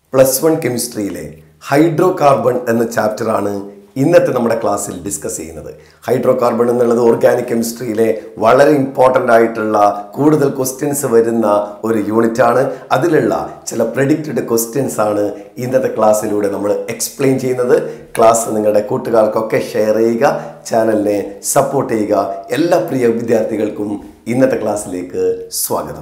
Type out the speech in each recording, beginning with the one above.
Plus one കെമിസ്ട്രിയിലെ hydro carbon എന്ന ചാപ്റ്ററാണ് ഇന്നത്തെ നമ്മുടെ ക്ലാസ്സിൽ ഡിസ്കസ് ചെയ്യുന്നത് ഹൈഡ്രോ കാർബൺ എന്നുള്ളത് ഓർഗാനിക് കെമിസ്ട്രിയിലെ വളരെ ഇമ്പോർട്ടൻ്റ് ആയിട്ടുള്ള കൂടുതൽ ക്വസ്റ്റ്യൻസ് വരുന്ന ഒരു യൂണിറ്റ് ആണ് അതിലുള്ള ചില പ്രഡിക്റ്റഡ് ക്വസ്റ്റ്യൻസ് ആണ് ഇന്നത്തെ ക്ലാസ്സിലൂടെ നമ്മൾ എക്സ്പ്ലെയിൻ ചെയ്യുന്നത് ക്ലാസ് നിങ്ങളുടെ കൂട്ടുകാർക്കൊക്കെ ഷെയർ ചെയ്യുക ചാനലിനെ സപ്പോർട്ട് ചെയ്യുക എല്ലാ പ്രിയ വിദ്യാർത്ഥികൾക്കും ഇന്നത്തെ ക്ലാസ്സിലേക്ക് സ്വാഗതം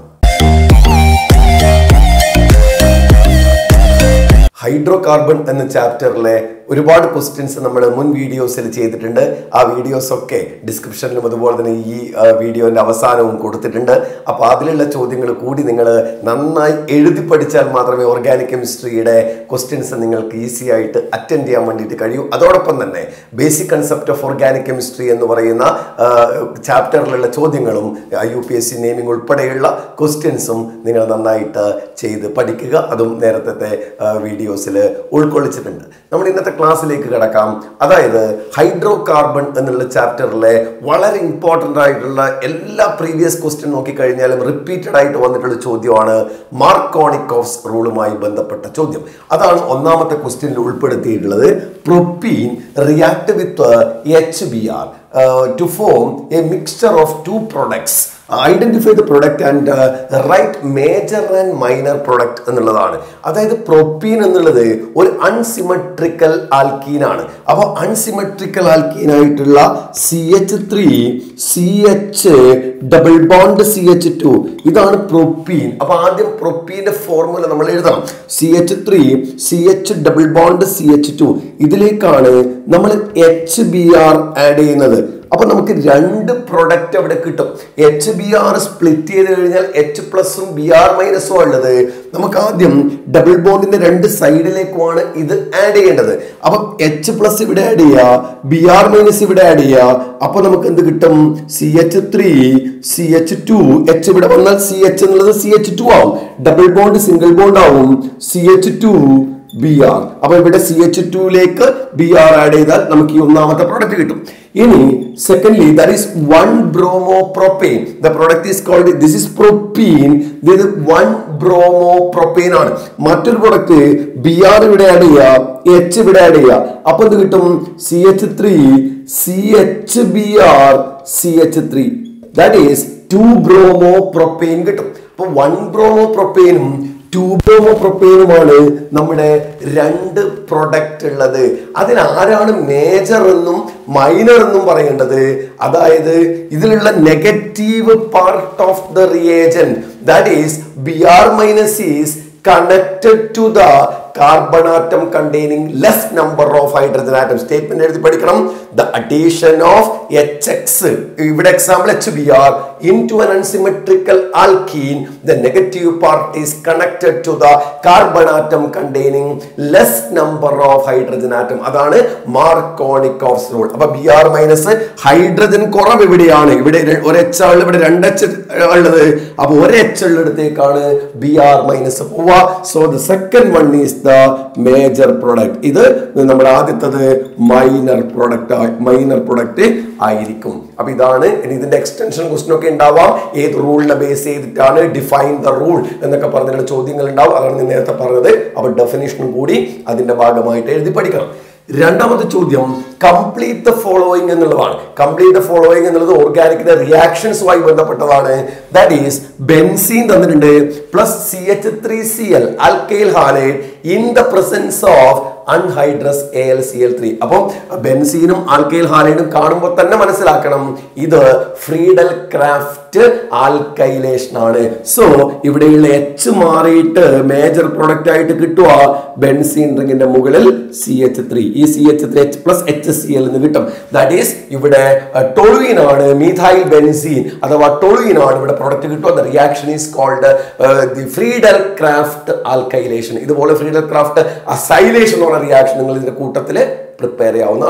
ഹൈഡ്രോ കാർബൺ എന്ന ചാപ്റ്ററിലെ ഒരുപാട് ക്വസ്റ്റ്യൻസ് നമ്മൾ മുൻ വീഡിയോസിൽ ചെയ്തിട്ടുണ്ട് ആ വീഡിയോസ് ഒക്കെ ഡിസ്ക്രിപ്ഷനിലും അതുപോലെ തന്നെ ഈ വീഡിയോന്റെ അവസാനവും കൊടുത്തിട്ടുണ്ട് അപ്പോൾ അതിലുള്ള ചോദ്യങ്ങൾ കൂടി നിങ്ങൾ നന്നായി എഴുതി പഠിച്ചാൽ മാത്രമേ ഓർഗാനിക് കെമിസ്ട്രിയുടെ ക്വസ്റ്റ്യൻസ് നിങ്ങൾക്ക് ഈസി ആയിട്ട് അറ്റൻഡ് ചെയ്യാൻ വേണ്ടിയിട്ട് കഴിയൂ അതോടൊപ്പം തന്നെ basic concept of organic chemistry എന്ന് പറയുന്ന ചാപ്റ്ററിലുള്ള ചോദ്യങ്ങളും I U P S C naming ഉൾപ്പെടെയുള്ള ക്വസ്റ്റ്യൻസും നിങ്ങൾ നന്നായിട്ട് ചെയ്ത് പഠിക്കുക അതും നേരത്തെ വീഡിയോസിൽ ഉൾക്കൊള്ളിച്ചിട്ടുണ്ട് നമ്മൾ ഇന്നത്തെ ക്ലാസ്സിലേക്ക് കിടക്കാം അതായത് ഹൈഡ്രോ കാർബൺ എന്നുള്ള ചാപ്റ്ററിലെ വളരെ ഇമ്പോർട്ടൻ്റ് ആയിട്ടുള്ള എല്ലാ പ്രീവിയസ് ക്വസ്റ്റ്യൻ നോക്കിക്കഴിഞ്ഞാലും റിപ്പീറ്റഡ് ആയിട്ട് വന്നിട്ടുള്ള ചോദ്യമാണ് മാർക്കോണിക്കോഫ്സ് റൂളുമായി ബന്ധപ്പെട്ട ചോദ്യം അതാണ് ഒന്നാമത്തെ ക്വസ്റ്റ്യനിൽ ഉൾപ്പെടുത്തിയിട്ടുള്ളത് propene react with H B R to form a mixture of two products identify the product and write major and minor product എന്നുള്ളതാണ് അതായത് പ്രൊപ്പീൻ എന്നുള്ളത് ഒരു അൺസിമെട്രിക്കൽ ആൽക്കീൻ ആണ് അപ്പോൾ അൺസിമെട്രിക്കൽ ആൽക്കീൻ ആയിട്ടുള്ള C H three C H double bond C H two ഇതാണ് propene അപ്പൊ ആദ്യം പ്രൊപ്പീന്റെ ഫോർമുല നമ്മൾ എഴുതണം C H three C H double bond C H two ഇതിലേക്കാണ് നമ്മൾ എച്ച് ബി ആർ ആഡ് ചെയ്യുന്നത് അപ്പൊ നമുക്ക് രണ്ട് പ്രൊഡക്റ്റ് അവിടെ കിട്ടും എച്ച് ബി ആർ സ്പ്ലിറ്റ് ചെയ്ത് കഴിഞ്ഞാൽ എച്ച് പ്ലസും ബി ആർ മൈനസും ഉള്ളത് നമുക്ക് ആദ്യം ഡബിൾ ബോണ്ടിന്റെ രണ്ട് സൈഡിലേക്കുമാണ് ഇത് ആഡ് ചെയ്യേണ്ടത് അപ്പൊ എച്ച് പ്ലസ് ഇവിടെ ആഡ് ചെയ്യുക ബി ആർ മൈനസ് ഇവിടെ ആഡ് ചെയ്യുക അപ്പൊ നമുക്ക് എന്ത് കിട്ടും C H three C H two H ഇവിടെ വന്നാൽ സി എച്ച് എന്നുള്ളത് സി എച്ച് ടു ആവും ഡബിൾ ബോണ്ട് സിംഗിൾ ബോണ്ട് ആവും C H two B R അപ്പൊ ഇവിടെ സി എച്ച് ടുയിലേക്ക് ബി ആർ ആഡ് ചെയ്താൽ നമുക്ക് ഈ ഒന്നാമത്തെ പ്രോഡക്റ്റ് കിട്ടും ഇനി secondly that is one bromo propane the product is called this is propene ഇത് വൺ ബ്രോമോ പ്രൊപ്പെയിൻ ആണ് മറ്റൊരു പ്രോഡക്റ്റ് ബി ആർ ഇവിടെ ആഡ് ചെയ്യുക എച്ച് ഇവിടെ ആഡ് ചെയ്യുക അപ്പൊ എന്ത് കിട്ടും C H three C H B R C H three that is two bromo propane കിട്ടും അപ്പൊ വൺ ബ്രോമോ പ്രൊപ്പെയിനും ട്യൂബോമോ പ്രൊപ്പെയിനുമാണ് നമ്മുടെ രണ്ട് പ്രൊഡക്റ്റ് ഉള്ളത് അതിൽ ആരാണ് മേജർ എന്നും മൈനർ എന്നും പറയേണ്ടത് അതായത് ഇതിലുള്ള negative part of the reagent that is B R minus is connected to the carbon atom containing less number of hydrogen atom statement എഴുതി പഠിക്കണം the addition of H X ഇവിടെ example H B R in to an unsymmetrical alkene the negative part is connected to the carbon atom containing less number of hydrogen atom അതാണ് Markovnikov's rule അപ്പൊ B R minus hydrogen കുറവ് ഇവിടെയാണ് ഇവിടെ ഒരു H ആണ് ഇവിടെ രണ്ട് H ഉള്ളത് അപ്പൊ ഒരു എച്ച് ഉള്ളിടത്തേക്കാണ് ബി ആർ മൈനസ് പോവുക so the second one is the major product ഇത് നമ്മുടെ ആദ്യത്തത് മൈനർ പ്രൊഡക്റ്റ് മൈനർ പ്രൊഡക്റ്റ് ആയിരിക്കും അപ്പൊ ഇതാണ് ഇനി ഇതിന്റെ എക്സ്റ്റൻഷൻ ക്വസ്റ്റൻ ഒക്കെ ഉണ്ടാവാം ഏത് റൂളിനെ ബേസ് ചെയ്തിട്ടാണ് ഡിഫൈൻ ദ റൂൾ എന്നൊക്കെ പറഞ്ഞിട്ടുള്ള ചോദ്യങ്ങൾ ഉണ്ടാവും അതാണ് ഞാൻ നേരത്തെ പറഞ്ഞത് അപ്പൊ ഡെഫിനേഷനും കൂടി അതിന്റെ ഭാഗമായിട്ട് എഴുതി പഠിക്കണം രണ്ടാമത്തെ ചോദ്യം കംപ്ലീറ്റ് ദ ഫോളോയിങ് എന്നുള്ളതാണ് കംപ്ലീറ്റ് ദ ഫോളോയിങ് എന്നുള്ളത് ഓർഗാനിക്കിന്റെ റിയാക്ഷൻസുമായി ബന്ധപ്പെട്ടതാണ് ദാറ്റ് ഈസ് ബെൻസീൻ തന്നിട്ടുണ്ട് plus C H three C L alkyl halide in the presence of anhydrous A L C L three അപ്പം ബെൻസീനും ആൽക്കൈൽ ഹാലൈഡും കാണുമ്പോൾ തന്നെ മനസ്സിലാക്കണം ഇത് ഫ്രീഡൽ ക്രാഫ്റ്റ് ആൽക്കൈലേഷൻ ആണ് സോ ഇവിടെയുള്ള എച്ച് മാറിയിട്ട് മേജർ പ്രൊഡക്റ്റ് ആയിട്ട് കിട്ടുക ബെൻസീൻ റിങ്ങിന്റെ മുകളിൽ സി എച്ച് ത്രീ ഈ C H three H plus H C L എന്ന് കിട്ടും ദാറ്റ് ഈസ് ഇവിടെ ടൊളുയിൻ ആണ് മീഥൈൽ ബെൻസീൻ അഥവാ ടൊളുയിൻ ആണ് ഇവിടെ പ്രൊഡക്റ്റ് കിട്ടുക the reaction is called the Friedel Crafts alkylation ഇതുപോലെ ഫ്രീഡൽ ക്രാഫ്റ്റ് അസൈലേഷൻ എന്ന് പറഞ്ഞ റിയാക്ഷൻ നിങ്ങൾ ഇതിന്റെ കൂട്ടത്തിൽ പ്രിപ്പയർ ചെയ്യാവുന്നതാണ്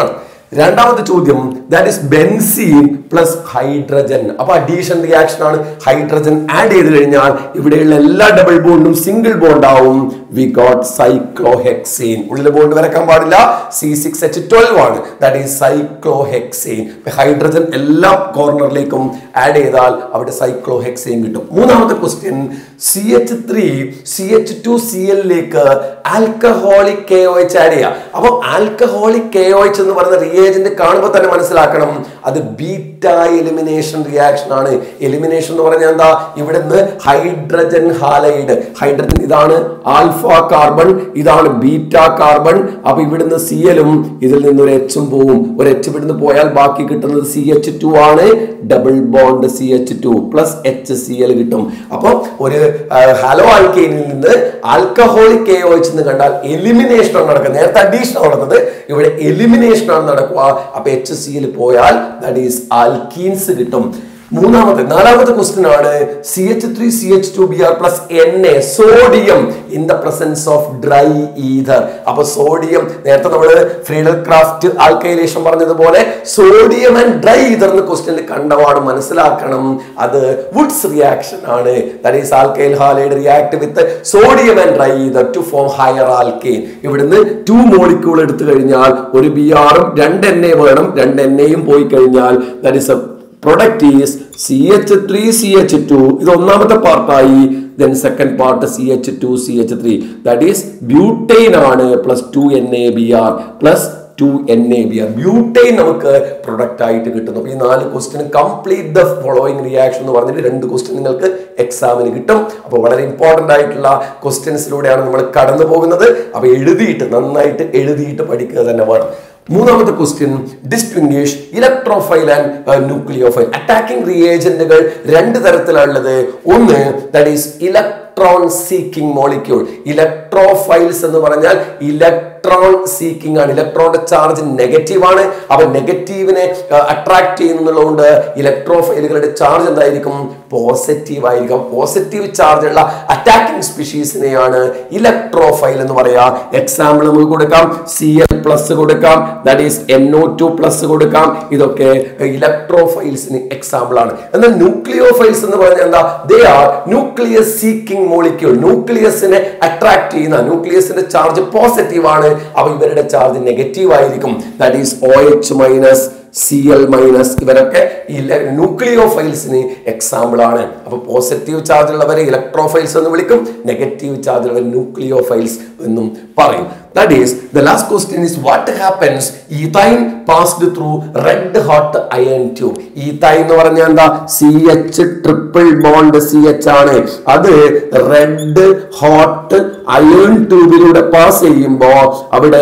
രണ്ടാമത്തെ ചോദ്യം that is benzene plus hydrogen അപ്പൊ അഡീഷൻ റിയാക്ഷൻ ആണ് ഹൈഡ്രജൻ ആഡ് ചെയ്ത് കഴിഞ്ഞാൽ ഇവിടെയുള്ള എല്ലാ ഡബിൾ ബോണ്ടും സിംഗിൾ ബോണ്ട് ആവും വി ഗോട്ട് സൈക്ലോഹെക്സീൻ ഉള്ളിൽ ബോണ്ട് വരക്കാൻ പാടില്ല സി സിക്സ് എച്ച് ട്വൽവ് ആണ് ദാറ്റ് ഈസ് സൈക്ലോഹെക്സീൻ ഹൈഡ്രജൻ എല്ലാ കോർണറിലേക്കും ആഡ് ചെയ്താൽ അവിടെ സൈക്ലോഹെക്സീൻ കിട്ടും മൂന്നാമത്തെ question C H three C H two C എല്ലിലേക്ക് alcoholic K O H add ചെയ്യുക അപ്പൊ ആൽക്കഹോളിക് കെ ഒ എച്ച് എന്ന് പറയുന്ന റിയേജന്റ് കാണുമ്പോൾ തന്നെ മനസ്സിലാക്കണം അത് ബീറ്റ എലിമിനേഷൻ റിയാക്ഷൻ ആണ് എലിമിനേഷൻ എന്ന് പറഞ്ഞാൽ എന്താ ഇവിടുന്ന് ഹൈഡ്രജൻ ഹാലൈഡ് ഹൈഡ്രജൻ ഇതാണ് ആൽഫ കാർബൺ ഇതാണ് ബീറ്റ കാർബൺ അപ്പൊ ഇവിടുന്ന് സി എല്ലും ഇതിൽ നിന്ന് ഒരു എച്ചും പോവും ഒരു എച്ച് ഇവിടുന്ന് പോയാൽ ബാക്കി കിട്ടുന്നത് സി എച്ച് ടു ആണ് double bond C H two plus H C L കിട്ടും അപ്പോൾ ഒരു ഹലോ ആൽക്കെയിനിൽ നിന്ന് ആൽക്കഹോളിക് കെ ഒ എച്ച് എന്ന് കണ്ടാൽ എലിമിനേഷൻ ആണ് നടക്കുന്നത് നേരത്തെ അഡീഷൻ ആണ് നടന്നത് ഇവിടെ എലിമിനേഷൻ ആണ് നടക്കുക അപ്പൊ എച്ച് സി എൽ പോയാൽ ദാറ്റ് ഈസ് ആൽക്കീൻസ് കിട്ടും മൂന്നാമത്തെ നാലാമത്തെ ക്വസ്റ്റ്യൻ ആണ് C H three C H two B R plus N A sodium in the presence of dry ether അപ്പൊ സോഡിയം നേരത്തെ നമ്മൾ ഫ്രീഡൽ ക്രാഫ്റ്റ് ആൽക്കൈലേഷൻ പറഞ്ഞതുപോലെ സോഡിയം ആൻഡ് ഡ്രൈ ഈഥർ എന്ന ക്വസ്റ്റ്യനിൽ കണ്ടവാട് മനസ്സിലാക്കണം അത് വുഡ്സ് റിയാക്ഷൻ ആണ് that is alkyl halide react with sodium and dry ether to form higher alkane ഇവിടുന്ന് ടു മോളിക്യൂൾ എടുത്തു കഴിഞ്ഞാൽ ഒരു ബി ആറും രണ്ട് എൻ എ വേണം രണ്ട് എൻ എയും പോയി കഴിഞ്ഞാൽ that is a product is C H three C H two ഇത് ഒന്നാമത്തെ പാർട്ടായി then second part C H two C H three that is butyne ആണ് plus two N A B R plus two N A B R butyne നമുക്ക് product ആയിട്ട് കിട്ടുന്നു അപ്പൊ ഈ നാല് question complete the following reaction എന്ന് പറഞ്ഞിട്ട് രണ്ട് ക്വസ്റ്റ്യൻ നിങ്ങൾക്ക് എക്സാമിന് കിട്ടും അപ്പോൾ വളരെ ഇമ്പോർട്ടന്റ് ആയിട്ടുള്ള ക്വസ്റ്റ്യൻസിലൂടെയാണ് നമ്മൾ കടന്നു പോകുന്നത് അപ്പൊ എഴുതിയിട്ട് നന്നായിട്ട് എഴുതിയിട്ട് പഠിക്കുക തന്നെ വേണം മൂന്നാമത്തെ question distinguish electrophile and nucleophile attacking റിയേജന്റുകൾ രണ്ട് തരത്തിലുള്ളത് ഒന്ന് that is electron seeking molecule electrophiles എന്ന് പറഞ്ഞാൽ ഇലക്ട്രോൺ സീക്കിംഗ് ആണ് ഇലക്ട്രോണിന്റെ ചാർജ് നെഗറ്റീവ് ആണ് അപ്പൊ നെഗറ്റീവിനെ അട്രാക്ട് ചെയ്യുന്നതുകൊണ്ട് ഇലക്ട്രോഫൈലുകളുടെ ചാർജ് എന്തായിരിക്കും പോസിറ്റീവ് ആയിരിക്കും പോസിറ്റീവ് ചാർജ് ഉള്ള അറ്റാക്കിംഗ് സ്പീഷീസിനെയാണ് ഇലക്ട്രോഫൈൽ എന്ന് പറയാ എക്സാമ്പിൾ നമുക്ക് കൊടുക്കാം സി എൽ പ്ലസ് കൊടുക്കാം that is N O two plus കൊടുക്കാം ഇതൊക്കെ ഇലക്ട്രോഫൈൽസിന് എക്സാമ്പിൾ ആണ് എന്നാൽ ന്യൂക്ലിയോഫൈൽസ് എന്ന് പറഞ്ഞാൽ എന്താ they are nucleus seeking molecule ന്യൂക്ലിയസിനെ അട്രാക്ട് ചെയ്യുന്ന ന്യൂക്ലിയസിന്റെ ചാർജ് പോസിറ്റീവ് ആണ് അപ്പൊ ഇവരുടെ ചാർജ് നെഗറ്റീവ് ആയിരിക്കും that is O H minus C L minus ഇവരൊക്കെ ന്യൂക്ലിയോഫൈൽസിന് എക്സാമ്പിൾ ആണ് അപ്പൊ പോസിറ്റീവ് ചാർജ് ഉള്ളവരെ ഇലക്ട്രോഫൈൽസ് എന്ന് വിളിക്കും നെഗറ്റീവ് ചാർജ് ഉള്ളവർ ന്യൂക്ലിയോഫൈൽസ് എന്നും പറയും That is, the last question is what happens ethine passed through red hot iron tube. Ethine എന്ന് പറഞ്ഞാൽ എന്താ C H triple bond C H ആണ് അത് റെഡ് ഹോട്ട് അയൺ ട്യൂബിലൂടെ പാസ് ചെയ്യുമ്പോ അവിടെ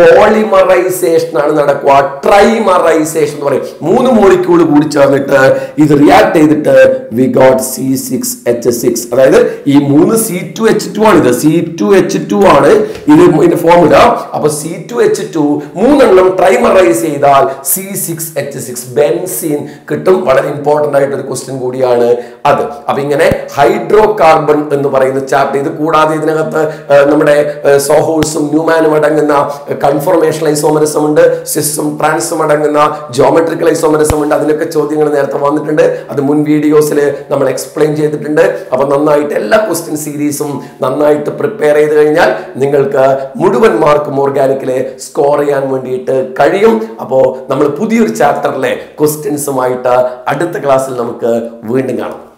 പോളിമറൈസേഷൻ ആണ് നടക്കുക ട്രൈമറൈസേഷൻ എന്ന് പറയും മൂന്ന് മോളിക്യൂൾ കൂടി ചേർന്നിട്ട് ഇത് റിയാക്ട് ചെയ്തിട്ട് we got C six H six അതായത് ഈ മൂന്ന് സി ടു എച്ച് ടു ആണ് ഇത് സി ടു എച്ച് ടു ആണ് ഇത് ഇതിന്റെ ഫോമുല അപ്പൊ സി ടു എച്ച് ടു മൂന്നെണ്ണം ട്രൈമറൈസ് ചെയ്താൽ C six H six benzene കിട്ടും വളരെ ഇമ്പോർട്ടന്റ് ആയിട്ട് ഒരു ക്വസ്റ്റ്യൻ കൂടിയാണ് അത് അപ്പൊ ഇങ്ങനെ ഹൈഡ്രോ കാർബൺ എന്ന് പറയുന്ന ചാപ്റ്റർ ഇത് കൂടാതെ ഇതിനകത്ത് ആ, നമ്മുടെ സോഹോൾസും ന്യൂമാനും അടങ്ങുന്ന കൺഫർമേഷൻ ഐസോമരസം ഉണ്ട് സിസും ട്രാൻസും അടങ്ങുന്ന ജോമെട്രിക്കൽ ഐസോമരസം ഉണ്ട് അതിനൊക്കെ ചോദ്യങ്ങൾ നേരത്തെ വന്നിട്ടുണ്ട് അത് മുൻ വീഡിയോസിൽ നമ്മൾ എക്സ്പ്ലെയിൻ ചെയ്തിട്ടുണ്ട് അപ്പൊ നന്നായിട്ട് എല്ലാ ക്വസ്റ്റ്യൻ സീരീസും നന്നായിട്ട് പ്രിപ്പയർ ചെയ്ത് കഴിഞ്ഞാൽ നിങ്ങൾക്ക് മുഴുവൻ മാർക്കും ഓർഗാനിക്കിലെ സ്കോർ ചെയ്യാൻ വേണ്ടിയിട്ട് കഴിയും അപ്പോൾ നമ്മൾ പുതിയൊരു ചാപ്റ്ററിലെ ക്വസ്റ്റ്യൻസുമായിട്ട് അടുത്ത ക്ലാസ്സിൽ നമുക്ക് വീണ്ടും കാണാം